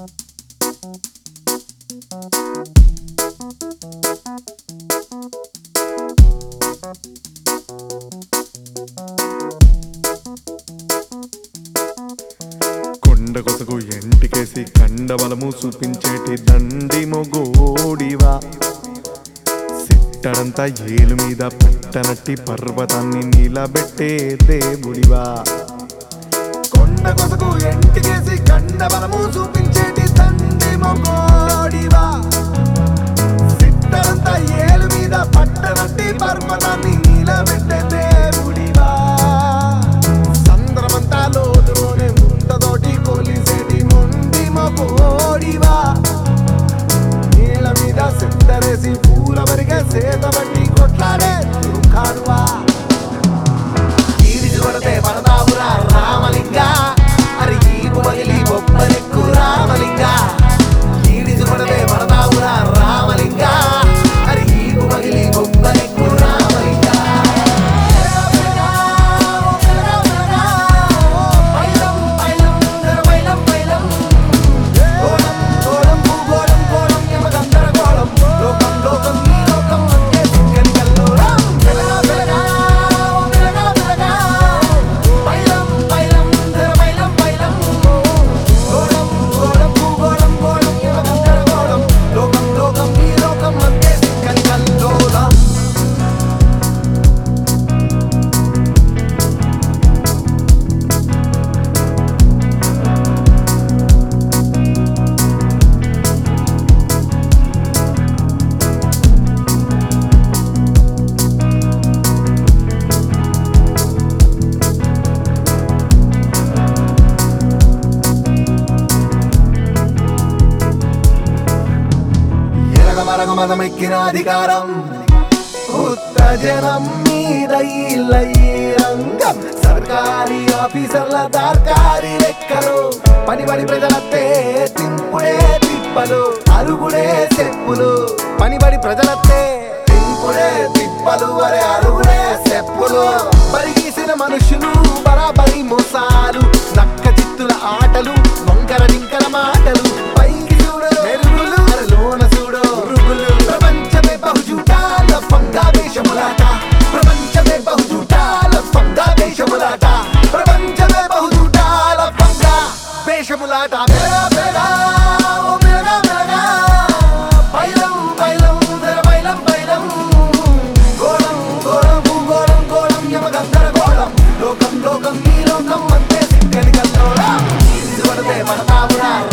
కొండ కొసకు ఎంటికేసి కండబలము చూపించేటి దండి మొగోడివా సిట్టడంతా ఏలు మీద పట్టనట్టి పర్వతాన్ని నిలబెట్టే దేవుడివా కొండ కొసకు ఎంటికేసి కండబలము చూపించేటి దండి మొగోడివా సిట్టడంతా ఏలు మీద పట్టనట్టి పర్వతాన్ని నిలబెట్టే దేవుడివా సంద్రమంతా లోతులోనే ముంతతోటి కొలిసేటి మొండి మపోడివా నీళ్ళ మీద సిద్ధరేసి పూల వరిగే సేత బట్టి కొట్లాడే కాడువా ఈడిచి కొడితే పడదావురా రామలింగ అరి ఈపు పగిలి బొబ్బలెక్కు రామలింగ ఈడిచి కొడితే పడదావురా రామలింగ అరి ఈపు పగిలి బొబ్బలెక్కు రామలింగ పైలం పైలం పైలం పైలం గోళం గోళం భూగోళం గోళం యమగంధరగోళం లోకం లోకం ఈ లోకం అంటే సిక్కని కల్లోలం వెలగా వెలగా వెలగా వెలగా పైలం పైలం పైలం పైలం గోళం గోళం భూగోళం గోళం యమగంధరగోళం లోకం లోకం ఈ లోకం అంటే సిక్కని కల్లోలం ఎరగమరగ మదమెక్కిన అధికారం ఉత్తజనం మీద ఇళ్ళ ఈ రంగం సర్కారీ ఆఫీసర్ల దార్కారి లెక్కలు పని పని ప్రజలత్తే తింపుడే తిప్పలు అరుగుడే చెప్పులు పని పడి ప్రజలత్తే తింపుడే తిప్పలు అరే అరుగుడే చెప్పులు పరిగీసిన మనుషులు బరాబరి మోసాలు నక్క చిత్తుల ఆటలు వంకర డింకర మాటలు పైకి చూడు మెరుగులు అరే లోన చూడు పురుగులు ప్రపంచమే బహుజూటాల ఫంగా వేషములాట ప్రపంచమే బహుజూటాల ఫంగా వేషములాట ప్రపంచమే బహుజూటాల ఫంగా వేషములాట మెరగా మెరగా ఓ మెరగా మెరగా పైలం పైలం ధర పైలం పైలం గోళం గోళం భూగోళం గోళం యమగంధర గోళం లోకం లోకం ఈ లోకం అంతే సిక్కని కల్లోలం పడితే పడతావురా